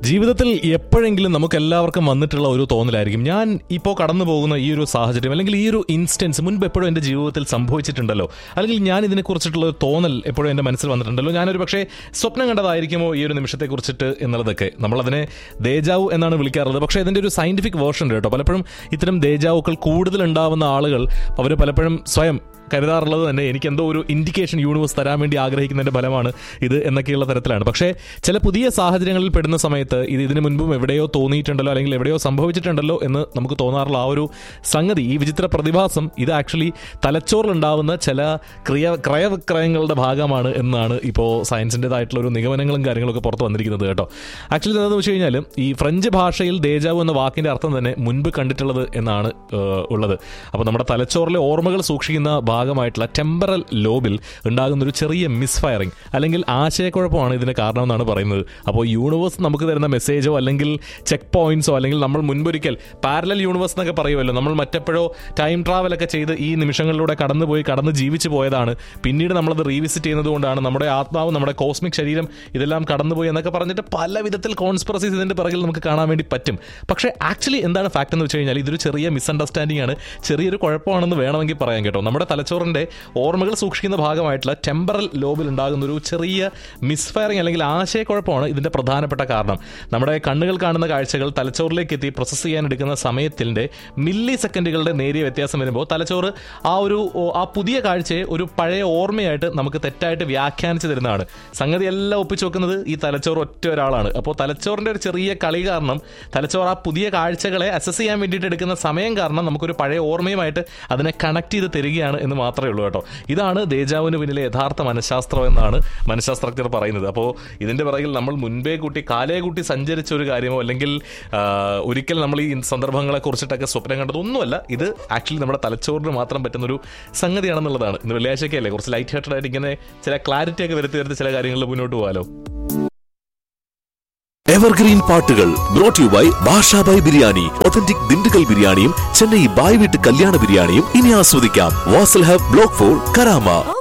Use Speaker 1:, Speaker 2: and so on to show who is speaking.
Speaker 1: ജീവിതത്തിൽ എപ്പോഴെങ്കിലും നമുക്ക് എല്ലാവർക്കും വന്നിട്ടുള്ള ഒരു തോന്നലായിരിക്കും ഞാൻ ഇപ്പോൾ കടന്നു പോകുന്ന ഈ ഒരു സാഹചര്യം അല്ലെങ്കിൽ ഈ ഒരു ഇൻസ്റ്റൻസ് മുൻപ് എപ്പോഴും എൻ്റെ ജീവിതത്തിൽ സംഭവിച്ചിട്ടുണ്ടല്ലോ അല്ലെങ്കിൽ ഞാൻ ഇതിനെക്കുറിച്ചിട്ടുള്ള ഒരു തോന്നൽ എപ്പോഴും എൻ്റെ മനസ്സിൽ വന്നിട്ടുണ്ടല്ലോ ഞാനൊരു പക്ഷേ സ്വപ്നം കണ്ടതായിരിക്കുമോ ഈ ഒരു നിമിഷത്തെക്കുറിച്ചിട്ട് എന്നുള്ളതൊക്കെ നമ്മളതിനെ ദേജാവു എന്നാണ് വിളിക്കാറുള്ളത് പക്ഷേ ഇതിൻ്റെ ഒരു സയൻറ്റിഫിക് വേർഷൻ ഉണ്ട് കേട്ടോ പലപ്പോഴും ഇത്തരം ദേജാവുക്കൾ കൂടുതൽ ഉണ്ടാവുന്ന ആളുകൾ അവർ പലപ്പോഴും സ്വയം കരുതാറുള്ളത് തന്നെ എനിക്ക് എന്തോ ഒരു ഇൻഡിക്കേഷൻ യൂണിവേഴ്സ് തരാൻ വേണ്ടി ആഗ്രഹിക്കുന്നതിന്റെ ഫലമാണ് ഇത് എന്നൊക്കെയുള്ള തരത്തിലാണ് പക്ഷേ ചില പുതിയ സാഹചര്യങ്ങളിൽ പെടുന്ന സമയത്ത് ഇത് ഇതിനു മുൻപും എവിടെയോ തോന്നിയിട്ടുണ്ടല്ലോ അല്ലെങ്കിൽ എവിടെയോ സംഭവിച്ചിട്ടുണ്ടല്ലോ എന്ന് നമുക്ക് തോന്നാറുള്ള ആ ഒരു സംഗതി ഈ വിചിത്ര പ്രതിഭാസം ഇത് ആക്ച്വലി തലച്ചോറിലുണ്ടാവുന്ന ചില ക്രിയ ക്രയവിക്രയങ്ങളുടെ ഭാഗമാണ് എന്നാണ് ഇപ്പോൾ സയൻസിൻ്റെതായിട്ടുള്ള ഒരു നിഗമനങ്ങളും കാര്യങ്ങളൊക്കെ പുറത്ത് വന്നിരിക്കുന്നത് കേട്ടോ ആക്ച്വലി എന്താണെന്ന് വെച്ച് കഴിഞ്ഞാൽ ഈ ഫ്രഞ്ച് ഭാഷയിൽ ദേജാവു എന്ന വാക്കിന്റെ അർത്ഥം തന്നെ മുൻപ് കണ്ടിട്ടുള്ളത് എന്നാണ് ഏഹ്, ഉള്ളത് അപ്പോൾ നമ്മുടെ തലച്ചോറിലെ ഓർമ്മകൾ സൂക്ഷിക്കുന്ന ഭാഗമായിട്ടുള്ള ടെമ്പറൽ ലോബിൽ ഉണ്ടാകുന്ന ഒരു ചെറിയ മിസ്ഫയറിംഗ് അല്ലെങ്കിൽ ആശയക്കുഴപ്പമാണ് ഇതിന് കാരണമെന്നാണ് പറയുന്നത് അപ്പോൾ യൂണിവേഴ്സ് നമുക്ക് തരുന്ന മെസ്സേജോ അല്ലെങ്കിൽ ചെക്ക് പോയിന്റ്സോ അല്ലെങ്കിൽ നമ്മൾ മുൻപൊരിക്കൽ പാരലൽ യൂണിവേഴ്സ് എന്നൊക്കെ പറയുമല്ലോ നമ്മൾ മറ്റെപ്പോഴോ ടൈം ട്രാവൽ ഒക്കെ ചെയ്ത് ഈ നിമിഷങ്ങളിലൂടെ കടന്നുപോയി കടന്ന് ജീവിച്ചു പോയതാണ് പിന്നീട് നമ്മളത് റീവിസിറ്റ് ചെയ്യുന്നത് കൊണ്ടാണ് നമ്മുടെ ആത്മാവ് നമ്മുടെ കോസ്മിക് ശരീരം ഇതെല്ലാം കടന്നുപോയി എന്നൊക്കെ പറഞ്ഞിട്ട് പല വിധത്തിൽ കോൺസ്പിറസീസ് ഇതിന്റെ പിറകിൽ നമുക്ക് കാണാൻ വേണ്ടി പറ്റും പക്ഷേ ആക്ച്വലി എന്താണ് ഫാക്ട് എന്ന് വെച്ച് കഴിഞ്ഞാൽ ഇതൊരു ചെറിയ മിസ്അണ്ടർസ്റ്റാൻഡിംഗ് ആണ് ചെറിയൊരു കുഴപ്പമാണെന്ന് വേണമെങ്കിൽ പറയാൻ കേട്ടോ നമ്മുടെ തലച്ചോറിന്റെ ഓർമ്മകൾ സൂക്ഷിക്കുന്ന ഭാഗമായിട്ടുള്ള ടെമ്പറൽ ലോബിൽ ഉണ്ടാകുന്ന ഒരു ചെറിയ മിസ്ഫയറിംഗ് അല്ലെങ്കിൽ ആശയക്കുഴപ്പമാണ് ഇതിന്റെ പ്രധാനപ്പെട്ട കാരണം നമ്മുടെ കണ്ണുകൾ കാണുന്ന കാഴ്ചകൾ തലച്ചോറിലേക്ക് എത്തി പ്രോസസ്സ് ചെയ്യാൻ എടുക്കുന്ന സമയത്തിന്റെ മില്ലി സെക്കൻഡുകളുടെ നേരിയ വ്യത്യാസം വരുമ്പോൾ തലച്ചോറ് ആ ഒരു ഓ, ആ പുതിയ കാഴ്ചയെ ഒരു പഴയ ഓർമ്മയായിട്ട് നമുക്ക് തെറ്റായിട്ട് വ്യാഖ്യാനിച്ചു തരുന്നതാണ് സംഗതി എല്ലാം ഒപ്പിച്ചു വെക്കുന്നത് ഈ തലച്ചോറ് ഒറ്റ ഒരാളാണ് അപ്പോൾ തലച്ചോറിന്റെ ഒരു ചെറിയ കളി കാരണം തലച്ചോറ് ആ പുതിയ കാഴ്ചകളെ അസസ് ചെയ്യാൻ വേണ്ടിയിട്ട് എടുക്കുന്ന സമയം കാരണം നമുക്കൊരു പഴയ ഓർമ്മയുമായിട്ട് അതിനെ കണക്ട് ചെയ്ത് തരികയാണ് എന്ന് മാത്രമേ ഉള്ളൂ കേട്ടോ ഇതാണ് ദേജാവിന് പിന്നിലെ യഥാർത്ഥ മനഃശാസ്ത്രം എന്നാണ് മനഃശാസ്ത്രജ്ഞർ പറയുന്നത് അപ്പോൾ ഇതിന്റെ പിറകിൽ നമ്മൾ മുൻപേ കൂട്ടി കാലേ കൂട്ടി സഞ്ചരിച്ച ഒരു കാര്യമോ അല്ലെങ്കിൽ ആ, ഒരിക്കൽ നമ്മൾ ഈ സന്ദർഭങ്ങളെ കുറിച്ചിട്ടൊക്കെ സ്വപ്നം കണ്ടത് ഒന്നുമല്ല ഇത് ആക്ച്വലി നമ്മുടെ തലച്ചോറിന് മാത്രം പറ്റുന്ന ഒരു സംഗതിയാണെന്നുള്ളതാണ് ഇന്ന് വെള്ളിയാഴ്ചയൊക്കെ കുറച്ച് ലൈറ്റ് ഹേർട്ടഡ് ആയിട്ട് ഇങ്ങനെ ചില ക്ലാരിറ്റി ഒക്കെ വരുത്തി വരുത്തി ചില കാര്യങ്ങളിൽ മുന്നോട്ട് പോകാലോ
Speaker 2: എവർഗ്രീൻ പാട്ടുകൾ brought you by Basha Bhai biryani authentic Dindigul ബിരിയാണിയും ചെന്നൈ ബായ് വീട്ട് കല്യാണ ബിരിയാണിയും ഇനി ആസ്വദിക്കാം Vasal hub block four Karama